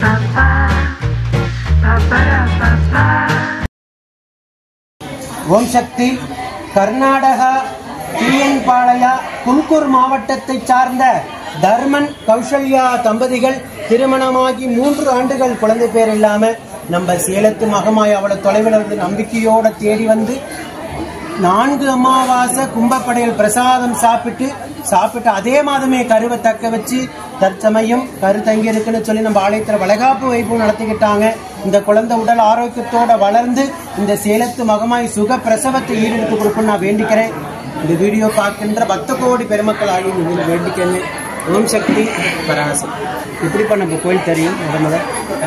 ஓம் Shakti Karnataka TN Palya Tumkur மாவட்டத்தைச் சார்ந்த தர்மன் கௌசல்யா தம்பதிகள் திருமணமாகி மூன்று ஆண்டுகள் குழந்தை பேர் இல்லாம நம்ம சேலத்து மகமாய் அவளை தொலைவில் இருந்து நம்பிக்கையோட தேடி வந்து நான்கு அமாவாசை கும்பப்படையல் பிரசாதம் சாப்பிட்டு சாப்பிட்டு அதே மாதமே கருவை தக்க வச்சு தற்சமயம் கரு தங்கி இருக்குன்னு சொல்லி நம்ம ஆலயத்தில் வளகாப்பு வைப்பு நடத்திக்கிட்டாங்க இந்த குழந்தை உடல் ஆரோக்கியத்தோட வளர்ந்து இந்த சேலத்து மகமாய் சுக பிரசவத்தை ஈடெடுத்து கொடுக்கணும்னு நான் வேண்டிக்கிறேன் இந்த வீடியோ பார்க்கின்ற பக்த கோடி பெருமக்கள் ஆகி நீங்கள் வேண்டிக்கங்க ஓம் சக்தி பராசம் இப்படிப்பா நம்ம கோயில் தெரியும் முத முத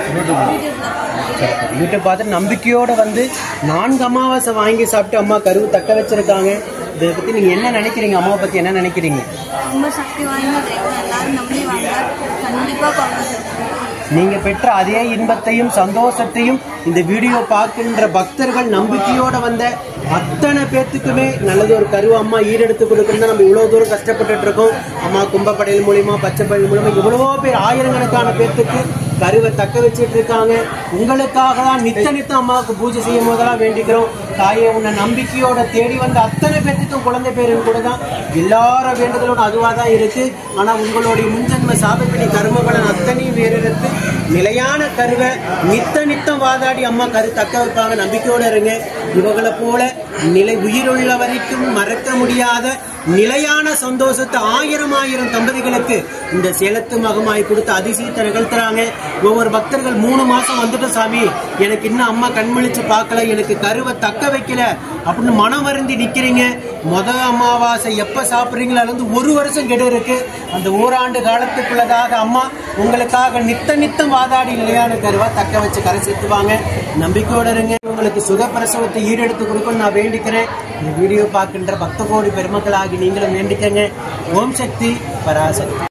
யூடியூப் பார்த்து நம்பிக்கையோட வந்து நான்கு அமாவாசை வாங்கி சாப்பிட்டு அம்மா கருவு தக்க வச்சிருக்காங்க இதை பத்தி நீங்க என்ன நினைக்கிறீங்க அம்மாவை பத்தி என்ன நினைக்கிறீங்க ரொம்ப சக்தி வாய்ந்த தெய்வம் எல்லாரும் நம்பி வாங்க கண்டிப்பா குழந்தை பிறக்கும். நீங்க பெற்ற அதே இன்பத்தையும் சந்தோஷத்தையும் இந்த வீடியோ பார்க்கின்ற பக்தர்கள் நம்பிக்கையோட வந்த அத்தனை பேர்த்துக்குமே நல்லது ஒரு கருவு அம்மா ஈடெடுத்து கொடுக்கணும் நம்ம இவ்வளவு தூரம் கஷ்டப்பட்டுட்டு இருக்கோம் அம்மா கும்பப்படையல் மூலியமா பச்சை படையல் மூலியமா இவ்வளவோ பேர் ஆயிரக்கணக்கான பேர்த்துக்கு கருவை தக்க வச்சிட்டு இருக்காங்க உங்களுக்காக தான் நித்த நித்தம் அம்மாவுக்கு பூஜை செய்யும் போதெல்லாம் வேண்டிக்கிறோம் தாயே உன்னை நம்பிக்கையோட தேடி வந்த அத்தனை பேர்த்துக்கும் குழந்தை பேருன்னு கூட தான் எல்லார வேண்டுதலோட அதுவாக தான் இருக்கு ஆனா உங்களுடைய முன்ஜன்ம சாபப்பிணி கர்ம பலன் அத்தனையும் வேறு எடுத்து நிலையான கருவை நித்த நித்தம் வாதாடி அம்மா கரு தக்க வைப்பாங்க நம்பிக்கையோட இருங்க இவங்களை போல நிலை உயிருள்ள வரைக்கும் மறக்க முடியாத நிலையான சந்தோஷத்தை ஆயிரம் ஆயிரம் தம்பதிகளுக்கு இந்த சேலத்து மகமாய் கொடுத்து அதிசயத்தை நிகழ்த்துறாங்க ஒவ்வொரு பக்தர்கள் மூணு மாசம் வந்துட்டு சாமி எனக்கு இன்னும் அம்மா கண்மொழிச்சு பார்க்கல எனக்கு கருவை தக்க வைக்கல அப்படின்னு மனம் வருந்தி நிக்கிறீங்க முத அமாவாசை எப்ப சாப்பிடுறீங்களோ அதுல இருந்து ஒரு வருஷம் கெடு இருக்கு அந்த ஓராண்டு காலத்துக்குள்ளதாக அம்மா உங்களுக்காக நித்த நித்தம் வாதாடி நிலையான கருவா தக்க வச்சு கரை சேர்த்துவாங்க நம்பிக்கையோட இருங்க உங்களுக்கு சுகப்பிரசவத்தை ஈடெடுத்து கொடுக்கணும்னு நான் வேண்டிக்கிறேன் இந்த வீடியோ பார்க்கின்ற பக்த கோடி பெருமக்களாகி நீங்களும் வேண்டிக்கங்க ஓம் சக்தி பராசக்தி